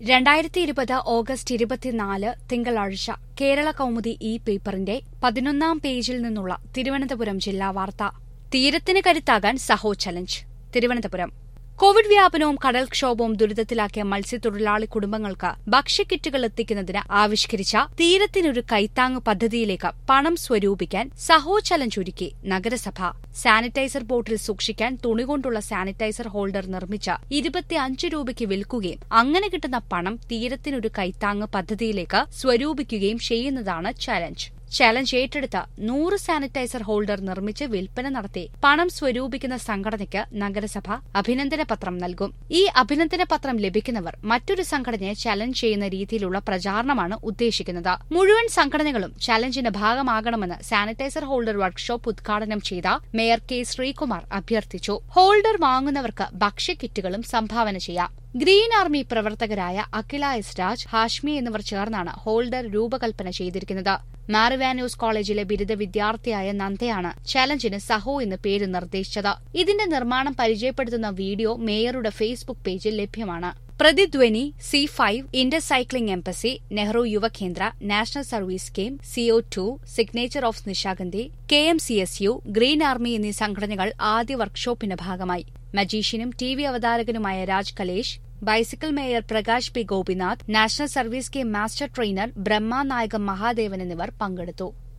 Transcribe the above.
രണ്ടായിരത്തി ഇരുപത് ഓഗസ്റ്റ് ഇരുപത്തിനാല് തിങ്കളാഴ്ച കേരള കൗമുദി ഈ പേപ്പറിന്റെ പതിനൊന്നാം പേജിൽ നിന്നുള്ള തിരുവനന്തപുരം ജില്ലാ വാർത്ത തീരത്തിന് കരുത്താകാൻ സഹോ ചലഞ്ച് തിരുവനന്തപുരം കോവിഡ് വ്യാപനവും കടൽക്ഷോഭവും ദുരിതത്തിലാക്കിയ മത്സ്യത്തൊഴിലാളി കുടുംബങ്ങൾക്ക് ഭക്ഷ്യക്കിറ്റുകൾ എത്തിക്കുന്നതിന് ആവിഷ്കരിച്ച തീരത്തിനൊരു കൈത്താങ് പദ്ധതിയിലേക്ക് പണം സ്വരൂപിക്കാൻ സഹോ ചലഞ്ച് ഒരുക്കി നഗരസഭ സാനിറ്റൈസർ ബോട്ടിൽ സൂക്ഷിക്കാൻ തുണികൊണ്ടുള്ള സാനിറ്റൈസർ ഹോൾഡർ നിർമ്മിച്ച് ഇരുപത്തിയഞ്ച് രൂപയ്ക്ക് വിൽക്കുകയും അങ്ങനെ കിട്ടുന്ന പണം തീരത്തിനൊരു കൈത്താങ് പദ്ധതിയിലേക്ക് സ്വരൂപിക്കുകയും ചെയ്യുന്നതാണ് ചലഞ്ച് ചലഞ്ച് ഏറ്റെടുത്ത നൂറ് സാനിറ്റൈസർ ഹോൾഡർ നിർമ്മിച്ച് വിൽപ്പന നടത്തി പണം സ്വരൂപിക്കുന്ന സംഘടനയ്ക്ക് നഗരസഭ അഭിനന്ദന പത്രം നൽകും ഈ അഭിനന്ദന പത്രം ലഭിക്കുന്നവർ മറ്റൊരു സംഘടനയെ ചലഞ്ച് ചെയ്യുന്ന രീതിയിലുള്ള പ്രചാരണമാണ് ഉദ്ദേശിക്കുന്നത് മുഴുവൻ സംഘടനകളും ചലഞ്ചിന്റെ ഭാഗമാകണമെന്ന് സാനിറ്റൈസർ ഹോൾഡർ വർക്ക്ഷോപ്പ് ഉദ്ഘാടനം ചെയ്ത മേയർ കെ ശ്രീകുമാർ അഭ്യർത്ഥിച്ചു ഹോൾഡർ വാങ്ങുന്നവർക്ക് ഭക്ഷ്യക്കിറ്റുകളും സംഭാവന ചെയ്യാം ഗ്രീൻ ആർമി പ്രവർത്തകരായ അഖില എസ് രാജ് ഹാഷ്മി എന്നിവർ ചേർന്നാണ് ഹോൾഡർ രൂപകൽപ്പന ചെയ്തിരിക്കുന്നത് മാറിവാനോസ് കോളേജിലെ ബിരുദ വിദ്യാർത്ഥിയായ നന്ദയാണ് ചലഞ്ചിന് സഹോ എന്ന് പേര് നിർദ്ദേശിച്ചത് ഇതിന്റെ നിർമ്മാണം പരിചയപ്പെടുത്തുന്ന വീഡിയോ മേയറുടെ ഫേസ്ബുക്ക് പേജിൽ ലഭ്യമാണ് Prathidhwani C five inter cycling embassy Nehru Yuva Kendra national service scheme CO two signature of Nishagandhi K M C S U green army എന്നീ സംഘടനകൾ ആദ്യ വർക്ക്ഷോപ്പിന്റെ ഭാഗമായി മജീഷ്യനും ടി വി അവതാരകനുമായ Raj Kalesh bicycle mayor Prakash P Gopinath national service scheme master trainer Brahmanayakam Mahadevan എന്നിവർ പങ്കെടുത്തു